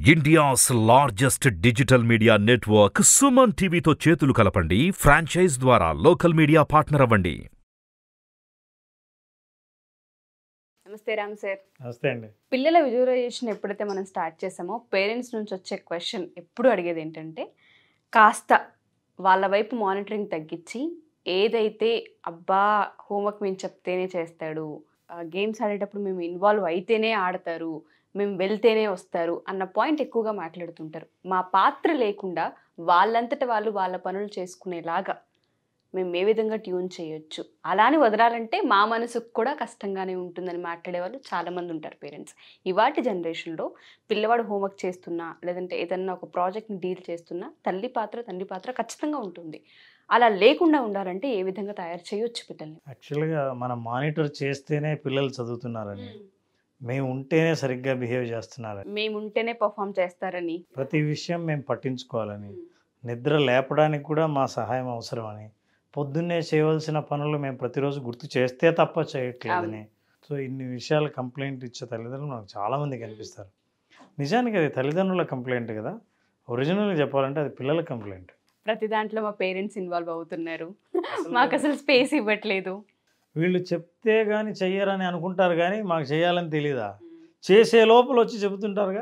India's largest digital media network Suman టీవీతో చేతులు కలపండి ఫ్రాంచైజ్ ద్వారా లోకల్ మీడియా పార్ట్నర్ అవ్వండి నమస్తే రామ్ సార్ నమస్తే అండి పిల్లల విజువలైజేషన్ ఎప్పుడైతే మనం స్టార్ట్ చేసామో పేరెంట్స్ నుంచి వచ్చే క్వశ్చన్ ఎప్పుడు అడిగేది ఏంటంటే కాస్త వాళ్ళ వైపు మానిటరింగ్ తగ్గించి ఏదైతే అబ్బా హోంవర్క్ మేము చెప్తేనే చేస్తాడు గేమ్స్ ఆడేటప్పుడు మేము ఇన్వాల్వ్ అయితేనే ఆడతారు మేము వెళ్తేనే వస్తారు అన్న పాయింట్ ఎక్కువగా మాట్లాడుతుంటారు మా పాత్ర లేకుండా వాళ్ళంతట వాళ్ళు వాళ్ళ పనులు చేసుకునేలాగా మేము ఏ విధంగా ట్యూన్ చేయొచ్చు అలానే వదలాలంటే మా మనసుకు కూడా కష్టంగానే ఉంటుందని మాట్లాడే వాళ్ళు చాలామంది ఉంటారు పేరెంట్స్ ఇవాటి జనరేషన్లో పిల్లవాడు హోంవర్క్ చేస్తున్నా లేదంటే ఏదన్నా ఒక ప్రాజెక్ట్ని డీల్ చేస్తున్నా తల్లి పాత్ర తండ్రి పాత్ర ఖచ్చితంగా ఉంటుంది అలా లేకుండా ఉండాలంటే ఏ విధంగా తయారు చేయొచ్చు పిల్లల్ని యాక్చువల్గా మనం మానిటర్ చేస్తేనే పిల్లలు చదువుతున్నారని మేము ఉంటేనే సరిగ్గా బిహేవ్ చేస్తున్నారని మేము ఉంటేనే పర్ఫామ్ చేస్తారని ప్రతి విషయం మేము పట్టించుకోవాలని నిద్ర లేపడానికి కూడా మా సహాయం అవసరమని పొద్దున్నే చేయవలసిన పనులు మేము ప్రతిరోజు గుర్తు చేస్తే తప్ప చేయట్లేదని సో ఇన్ని విషయాలు కంప్లైంట్ ఇచ్చే తల్లిదండ్రులు నాకు చాలామంది కనిపిస్తారు నిజానికి అది తల్లిదండ్రుల కంప్లైంట్ కదా ఒరిజినల్గా చెప్పాలంటే అది పిల్లల కంప్లైంట్ ప్రతి దాంట్లో మా పేరెంట్స్ ఇన్వాల్వ్ అవుతున్నారు మాకు అసలు స్పేస్ ఇవ్వట్లేదు వీళ్ళు చెప్తే కానీ చెయ్యరని అనుకుంటారు కానీ మాకు చేయాలని తెలీదా చేసే లోపల వచ్చి చెబుతుంటారుగా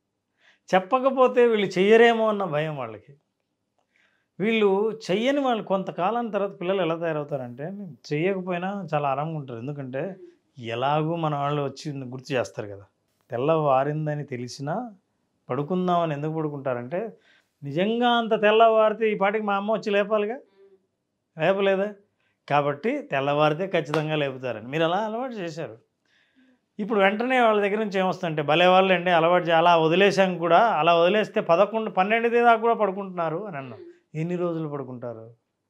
చెప్పకపోతే వీళ్ళు చెయ్యరేమో అన్న భయం వాళ్ళకి వీళ్ళు చెయ్యని వాళ్ళు కొంతకాలం తర్వాత పిల్లలు ఎలా తయారవుతారంటే చెయ్యకపోయినా చాలా ఆరాంగా ఉంటారు ఎందుకంటే ఎలాగూ మన వాళ్ళు వచ్చి గుర్తు చేస్తారు కదా తెల్లవారిందని తెలిసినా పడుకుందామని ఎందుకు పడుకుంటారంటే నిజంగా అంత తెల్లవారితే ఈ పాటికి మా అమ్మ వచ్చి లేపాలిగా లేపలేదా కాబట్టి తెల్లవారితే ఖచ్చితంగా లేపుతారని మీరు అలా అలవాటు చేశారు ఇప్పుడు వెంటనే వాళ్ళ దగ్గర నుంచి ఏమొస్తుందంటే భలే వాళ్ళు అండి అలవాటు చే- అలా వదిలేసాం కూడా అలా వదిలేస్తే పదకొండు పన్నెండు దాకా కూడా పడుకుంటున్నారు అని అన్నాం ఎన్ని రోజులు పడుకుంటారు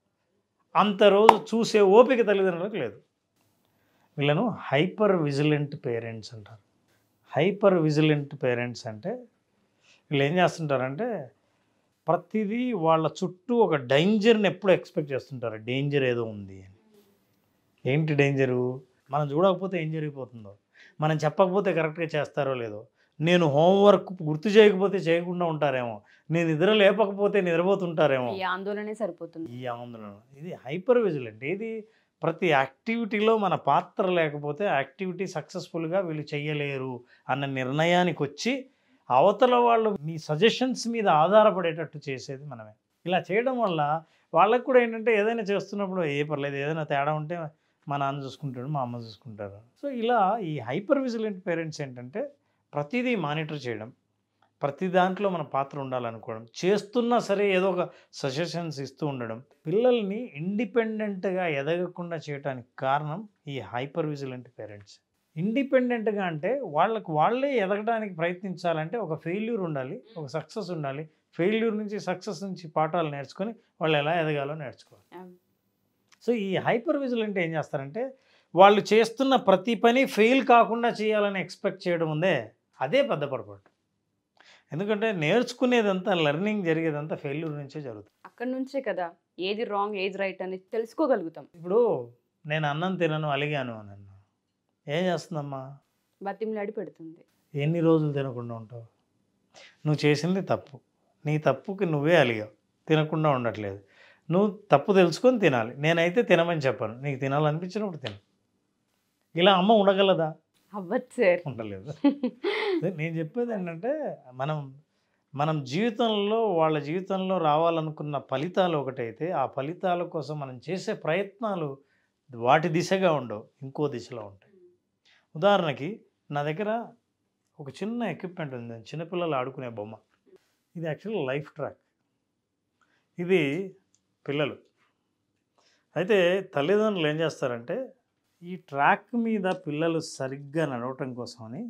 అంత రోజు చూసే ఓపిక తల్లిదండ్రులకు లేదు వీళ్ళను హైపర్ విజిలెంట్ పేరెంట్స్ అంటారు హైపర్ విజిలెంట్ పేరెంట్స్ అంటే వీళ్ళు ఏం చేస్తుంటారంటే ప్రతిదీ వాళ్ళ చుట్టూ ఒక డేంజర్ని ఎప్పుడు ఎక్స్పెక్ట్ చేస్తుంటారు డేంజర్ ఏదో ఉంది అని ఏంటి డేంజరు మనం చూడకపోతే ఏం జరిగిపోతుందో మనం చెప్పకపోతే కరెక్ట్గా చేస్తారో లేదో నేను హోంవర్క్ గుర్తు చేయకపోతే చేయకుండా ఉంటారేమో నేను నిద్ర లేపకపోతే నిద్రపోతుంటారేమో ఈ ఆందోళనే సరిపోతుంది ఈ ఆందోళన ఇది హైపర్ విజిలెంట్ ఇది ప్రతి యాక్టివిటీలో మన పాత్ర లేకపోతే యాక్టివిటీ సక్సెస్ఫుల్గా వీళ్ళు చేయలేరు అన్న నిర్ణయానికి వచ్చి అవతల వాళ్ళు మీ సజెషన్స్ మీద ఆధారపడేటట్టు చేసేది మనమే ఇలా చేయడం వల్ల వాళ్ళకు కూడా ఏంటంటే ఏదైనా చేస్తున్నప్పుడు ఏ పర్లేదు ఏదైనా తేడా ఉంటే మా నాన్న చూసుకుంటాడు మా అమ్మ చూసుకుంటారు సో ఇలా ఈ హైపర్ విజిలెంట్ పేరెంట్స్ ఏంటంటే ప్రతిదీ మానిటర్ చేయడం ప్రతి దాంట్లో మన పాత్ర ఉండాలనుకోవడం చేస్తున్నా సరే ఏదో ఒక సజెషన్స్ ఇస్తూ ఉండడం పిల్లల్ని ఇండిపెండెంట్గా ఎదగకుండా చేయడానికి కారణం ఈ హైపర్ విజిలెంట్ పేరెంట్స్ ఇండిపెండెంట్గా అంటే వాళ్ళకు వాళ్ళే ఎదగడానికి ప్రయత్నించాలంటే ఒక ఫెయిల్యూర్ ఉండాలి ఒక సక్సెస్ ఉండాలి ఫెయిల్యూర్ నుంచి సక్సెస్ నుంచి పాఠాలు నేర్చుకొని వాళ్ళు ఎలా ఎదగాలో నేర్చుకోవాలి అవును. సో ఈ హైపర్ విజిలెంట్ ఏం చేస్తారంటే వాళ్ళు చేస్తున్న ప్రతి పని ఫెయిల్ కాకుండా చేయాలని ఎక్స్పెక్ట్ చేయడం ఉందే అదే పెద్ద పొరపాటు ఎందుకంటే నేర్చుకునేదంతా లెర్నింగ్ జరిగేదంతా ఫెయిల్యూర్ నుంచే జరుగుతుంది అక్కడ నుంచే కదా ఏది రాంగ్ ఏది రైట్ అని తెలుసుకోగలుగుతాం ఇప్పుడు నేను అన్నం తినను అలిగాను అని అన్నా ఏం చేస్తుందమ్మా బతిమలాడి పెడుతుంది ఎన్ని రోజులు తినకుండా ఉంటావు నువ్వు చేసింది తప్పు నీ తప్పుకి నువ్వే అలిగావు తినకుండా ఉండట్లేదు నువ్వు తప్పు తెలుసుకొని తినాలి నేనైతే తినమని చెప్పాను నీకు తినాలనిపించినప్పుడు తిను ఇలా అమ్మ ఉండగలదా అవ్వదు సార్ ఉండలేదు అదే నేను చెప్పేది ఏంటంటే మనం మనం జీవితంలో వాళ్ళ జీవితంలో రావాలనుకున్న ఫలితాలు ఒకటైతే ఆ ఫలితాల కోసం మనం చేసే ప్రయత్నాలు వాటి దిశగా ఉండవు ఇంకో దిశలో ఉంటాయి ఉదాహరణకి నా దగ్గర ఒక చిన్న ఎక్విప్మెంట్ ఉంది చిన్నపిల్లలు ఆడుకునే బొమ్మ ఇది యాక్చువల్ లైఫ్ ట్రాక్ ఇది పిల్లలు అయితే తల్లిదండ్రులు ఏం చేస్తారంటే ఈ ట్రాక్ మీద పిల్లలు సరిగ్గా నడవటం కోసమని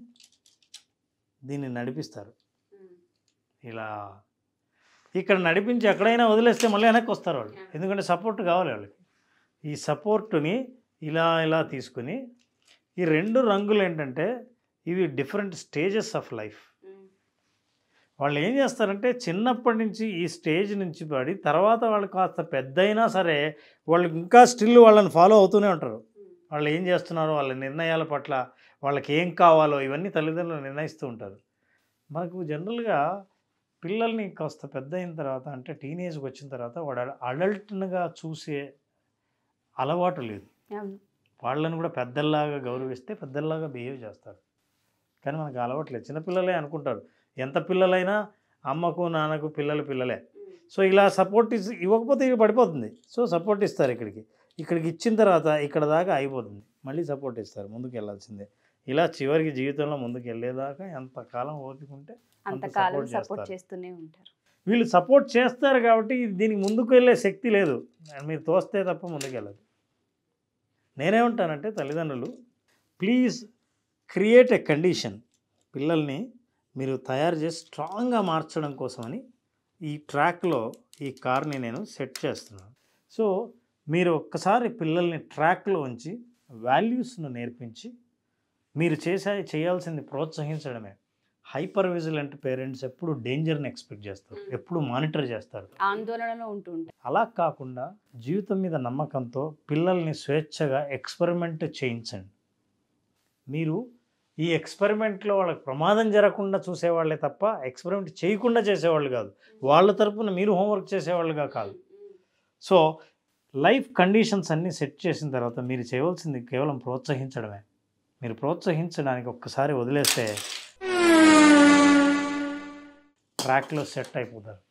దీన్ని నడిపిస్తారు ఇలా ఇక్కడ నడిపించి ఎక్కడైనా వదిలేస్తే మళ్ళీ వెనక్కి వస్తారు వాళ్ళు ఎందుకంటే సపోర్ట్ కావాలి వాళ్ళకి ఈ సపోర్టుని ఇలా ఇలా తీసుకుని ఈ రెండు రంగులు ఏంటంటే ఇవి డిఫరెంట్ స్టేజెస్ ఆఫ్ లైఫ్ వాళ్ళు ఏం చేస్తారంటే చిన్నప్పటి నుంచి ఈ స్టేజ్ నుంచి పడి తర్వాత వాళ్ళు కాస్త పెద్దయినా సరే వాళ్ళు ఇంకా స్టిల్ వాళ్ళని ఫాలో అవుతూనే ఉంటారు వాళ్ళు ఏం చేస్తున్నారో వాళ్ళ నిర్ణయాల పట్ల వాళ్ళకి ఏం కావాలో ఇవన్నీ తల్లిదండ్రులు నిర్ణయిస్తూ ఉంటారు మనకు జనరల్గా పిల్లల్ని కాస్త పెద్ద అయిన తర్వాత అంటే టీనేజ్కి వచ్చిన తర్వాత వాడు అడల్ట్గా చూసే అలవాటు లేదు అవును వాళ్ళని కూడా పెద్దల్లాగా గౌరవిస్తే పెద్దల్లాగా బిహేవ్ చేస్తారు కానీ మనకు అలవాట్లేదు చిన్నపిల్లలే అనుకుంటారు ఎంత పిల్లలైనా అమ్మకు నాన్నకు పిల్లలు పిల్లలే సో ఇలా సపోర్ట్ ఇస్ ఇవ్వకపోతే ఇవి పడిపోతుంది సో సపోర్ట్ ఇస్తారు ఇక్కడికి ఇక్కడికి ఇచ్చిన తర్వాత ఇక్కడ దాకా అయిపోతుంది మళ్ళీ సపోర్ట్ ఇస్తారు ముందుకు వెళ్ళాల్సిందే ఇలా చివరికి జీవితంలో ముందుకు వెళ్ళేదాకా ఎంతకాలం ఓపిక ఉంటే అంతకాలం support సపోర్ట్ చేస్తారు. చేస్తూనే ఉంటారు వీళ్ళు సపోర్ట్ చేస్తారు కాబట్టి దీనికి ముందుకు వెళ్ళే శక్తి లేదు మీరు తోస్తే తప్ప ముందుకు వెళ్ళదు నేనేమంటానంటే తల్లిదండ్రులు ప్లీజ్ క్రియేట్ ఎ కండిషన్ పిల్లల్ని మీరు తయారు చేసి స్ట్రాంగ్గా మార్చడం కోసమని ఈ ట్రాక్లో ఈ కార్ని నేను సెట్ చేస్తున్నాను సో మీరు ఒక్కసారి పిల్లల్ని ట్రాక్లో ఉంచి వాల్యూస్ను నేర్పించి మీరు చేసే చేయాల్సింది ప్రోత్సహించడమే హైపర్ విజిలెంట్ పేరెంట్స్ ఎప్పుడు డేంజర్ని ఎక్స్పెక్ట్ చేస్తారు ఎప్పుడు మానిటర్ చేస్తారు ఆందోళనలో ఉంటూ ఉంటారు అలా కాకుండా జీవితం మీద నమ్మకంతో పిల్లల్ని స్వేచ్ఛగా ఎక్స్పెరిమెంట్ చేయించండి మీరు ఈ ఎక్స్పెరిమెంట్లో వాళ్ళకి ప్రమాదం జరగకుండా చూసేవాళ్ళే తప్ప ఎక్స్పెరిమెంట్ చేయకుండా చేసేవాళ్ళు కాదు వాళ్ళ తరపున మీరు హోంవర్క్ చేసేవాళ్ళుగా కాదు సో లైఫ్ కండిషన్స్ అన్నీ సెట్ చేసిన తర్వాత మీరు చేయవలసింది కేవలం ప్రోత్సహించడమే మీరు ప్రోత్సహించడానికి ఒక్కసారి వదిలేస్తే ట్రాక్లో సెట్ అయిపోతారు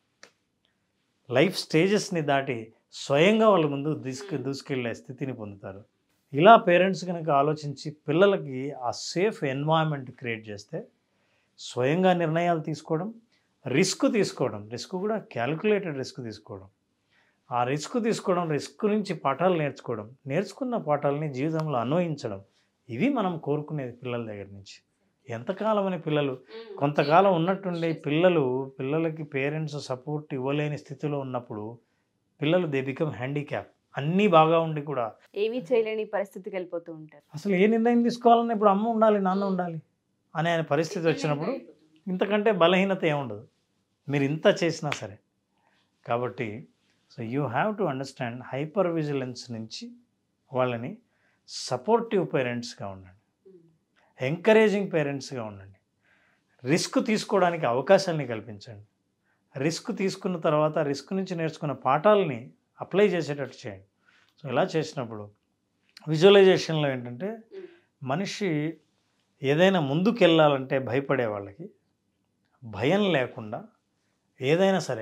లైఫ్ స్టేజెస్ని దాటి స్వయంగా వాళ్ళ ముందు దూసుకు దూసుకెళ్ళే స్థితిని పొందుతారు ఇలా పేరెంట్స్ కనుక ఆలోచించి పిల్లలకి ఆ సేఫ్ ఎన్వైరన్మెంట్ క్రియేట్ చేస్తే స్వయంగా నిర్ణయాలు తీసుకోవడం రిస్క్ తీసుకోవడం రిస్క్ కూడా క్యాలిక్యులేటెడ్ రిస్క్ తీసుకోవడం ఆ రిస్క్ తీసుకోవడం రిస్క్ నుంచి పాఠాలు నేర్చుకోవడం నేర్చుకున్న పాఠాలని జీవితంలో అన్వయించడం ఇవి మనం కోరుకునేది పిల్లల దగ్గర నుంచి ఎంతకాలం అని పిల్లలు కొంతకాలం ఉన్నట్టుండే పిల్లలు పిల్లలకి పేరెంట్స్ సపోర్ట్ ఇవ్వలేని స్థితిలో ఉన్నప్పుడు పిల్లలు దే బికమ్ హ్యాండిక్యాప్ అన్నీ బాగా ఉండి కూడా ఏమీ చేయలేని పరిస్థితికి వెళ్ళిపోతూ ఉంటారు అసలు ఏ నిర్ణయం తీసుకోవాలన్నా ఇప్పుడు అమ్మ ఉండాలి నాన్న ఉండాలి అనే పరిస్థితి వచ్చినప్పుడు ఇంతకంటే బలహీనత ఏముండదు మీరు ఇంత చేసినా సరే కాబట్టి so you have to understand hyper vigilance నుంచి వాళ్ళని సపోర్టివ్ పేరెంట్స్గా ఉండండి ఎంకరేజింగ్ పేరెంట్స్గా ఉండండి రిస్క్ తీసుకోవడానికి అవకాశాలని కల్పించండి రిస్క్ తీసుకున్న తర్వాత రిస్క్ నుంచి నేర్చుకున్న పాఠాలని అప్లై చేసేటట్టు చేయండి సో ఇలా చేసినప్పుడు విజువలైజేషన్లో ఏంటంటే మనిషి ఏదైనా ముందుకు వెళ్ళాలంటే భయపడే వాళ్ళకి భయం లేకుండా ఏదైనా సరే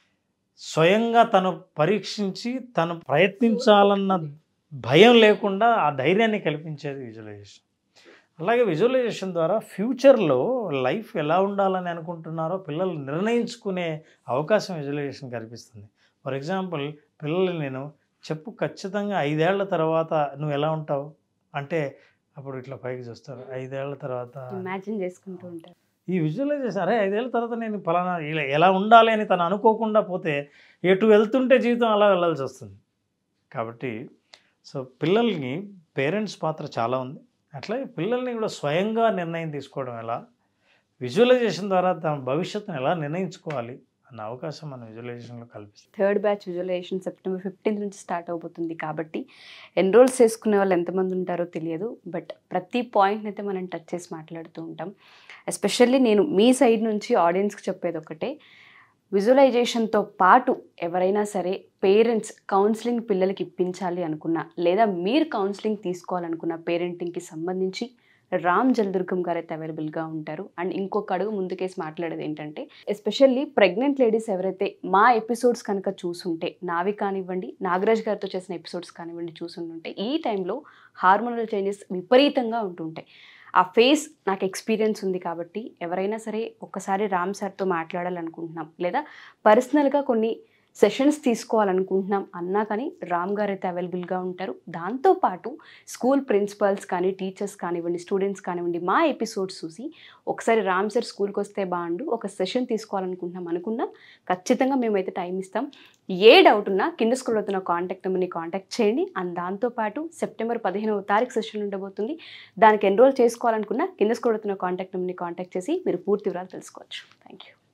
స్వయంగా తను పరీక్షించి తను ప్రయత్నించాలన్న భయం లేకుండా ఆ ధైర్యాన్ని కల్పించేది విజువలైజేషన్ అలాగే విజువలైజేషన్ ద్వారా ఫ్యూచర్లో లైఫ్ ఎలా ఉండాలని అనుకుంటున్నారో పిల్లలు నిర్ణయించుకునే అవకాశం విజువలైజేషన్ కల్పిస్తుంది ఫర్ ఎగ్జాంపుల్ పిల్లలు నేను చెప్పు ఖచ్చితంగా ఐదేళ్ల తర్వాత నువ్వు ఎలా ఉంటావు అంటే అప్పుడు ఇట్లా పైకి చూస్తారు ఐదేళ్ల తర్వాత ఇమాజిన్ చేసుకుంటూ ఉంటారు ఈ విజువలైజేషన్ అరే ఐదేళ్ల తర్వాత నేను ఫలానా ఇలా ఎలా ఉండాలి అని తను అనుకోకుండా పోతే ఎటు వెళ్తుంటే జీవితం అలా వెళ్ళాల్సి వస్తుంది కాబట్టి సో పిల్లల్ని పేరెంట్స్ పాత్ర చాలా ఉంది అట్లాగే పిల్లల్ని కూడా స్వయంగా నిర్ణయం తీసుకోవడం ఎలా విజువలైజేషన్ ద్వారా తమ భవిష్యత్తును ఎలా నిర్ణయించుకోవాలి అన్న అవకాశం మన విజువలైజేషన్లో కల్పిస్తుంది third batch visualization September fifteenth నుంచి స్టార్ట్ అవబోతుంది కాబట్టి ఎన్రోల్స్ చేసుకునే వాళ్ళు ఎంతమంది ఉంటారో తెలియదు బట్ ప్రతి పాయింట్ని అయితే మనం టచ్ చేసి మాట్లాడుతూ ఉంటాం ఎస్పెషల్లీ నేను మీ సైడ్ నుంచి ఆడియన్స్కి చెప్పేది ఒకటే విజువలైజేషన్తో పాటు ఎవరైనా సరే పేరెంట్స్ కౌన్సిలింగ్ పిల్లలకి ఇప్పించాలి అనుకున్నా లేదా మీరు కౌన్సిలింగ్ తీసుకోవాలనుకున్న పేరెంటింగ్కి సంబంధించి రామ్ జల్దుర్గం గారు అయితే అవైలబుల్గా ఉంటారు అండ్ ఇంకొక అడుగు ముందుకేసి మాట్లాడేది ఏంటంటే ఎస్పెషల్లీ ప్రెగ్నెంట్ లేడీస్ ఎవరైతే మా ఎపిసోడ్స్ కనుక చూసుంటే నావి కానివ్వండి నాగరాజ్ గారితో చేసిన ఎపిసోడ్స్ కానివ్వండి చూసుంటుంటే ఈ టైంలో హార్మోనల్ చేంజెస్ విపరీతంగా ఉంటుంటాయి ఆ ఫేస్ నాకు ఎక్స్పీరియన్స్ ఉంది కాబట్టి ఎవరైనా సరే ఒక్కసారి రామ్ సార్తో మాట్లాడాలనుకుంటున్నాం లేదా పర్సనల్గా కొన్ని సెషన్స్ తీసుకోవాలనుకుంటున్నాం అన్నా కానీ రామ్ గారు అయితే అవైలబుల్గా ఉంటారు దాంతోపాటు స్కూల్ ప్రిన్సిపల్స్ కానీ టీచర్స్ కానివ్వండి స్టూడెంట్స్ కానివ్వండి మా ఎపిసోడ్స్ చూసి ఒకసారి రామ్ సార్ స్కూల్కి వస్తే బాగుండు ఒక సెషన్ తీసుకోవాలనుకుంటున్నాం అనుకున్నా ఖచ్చితంగా మేమైతే టైం ఇస్తాం ఏ డౌట్ ఉన్నా కింద స్కూల్ అవుతున్న కాంటాక్ట్ నెంబర్ని కాంటాక్ట్ చేయండి అండ్ దాంతోపాటు సెప్టెంబర్ పదిహేనవ తారీఖు సెషన్ ఉండబోతుంది దానికి ఎన్రోల్ చేసుకోవాలనుకున్నా కింద స్కూల్ అవుతున్న కాంటాక్ట్ నెంబర్ని కాంటాక్ట్ చేసి మీరు పూర్తి వివరాలు తెలుసుకోవచ్చు థ్యాంక్ యూ